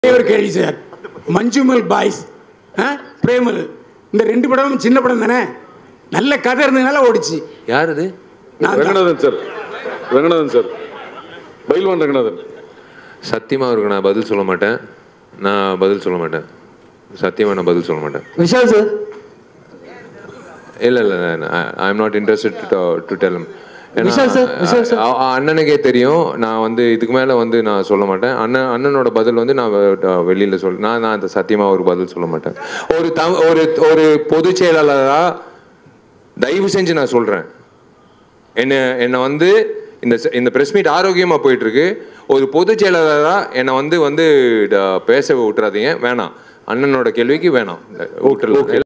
ஒரே ஒரு கேள்வி சார் மஞ்சுமல் பாய்ஸ் ஆ பிரேமல் இந்த ரெண்டு படமும் சின்ன படம் தானே நல்ல கதை இருந்ததுனால ஓடிச்சு யார் இது நான் தான். ரங்கநாதன் சார் ரங்கநாதன் சார் பைல்வான் ரங்கநாதன் சத்தியமா அவருக்கு நான் பதில் சொல்ல மாட்டேன் நான் பதில் சொல்ல மாட்டேன் சத்தியமா நான் பதில் சொல்ல மாட்டேன் விஷால் சார் இல்ல இல்ல I am not interested to tell Vishal sir, Vishal sir. அண்ணனுக்கே தெரியும் நான் வந்து இதுக்கு மேல வந்து நான் சொல்ல மாட்டேன் அண்ணன் அண்ணனோட பதில் வந்து நான் வெ- அஹ் வெளியில சொல் நான் நான் அந்த சத்தியமா ஒரு பதில் சொல்ல மாட்டேன் ஒரு தம் ஒரு ஒரு பொதுச் செயலாளரா தயவு செஞ்சு நான் சொல்றேன் என்ன என்னை வந்து இந்த செ- இந்த பிரஸ் மீட் ஆரோக்கியமா போயிட்டு இருக்கு ஒரு பொதுச் செயலாளரா என்னை வந்து வந்து ட- பேச விட்டுறாதீங்க வேணாம் அண்ணனோட கேள்விக்கு வேணாம் விட்டுறலாம்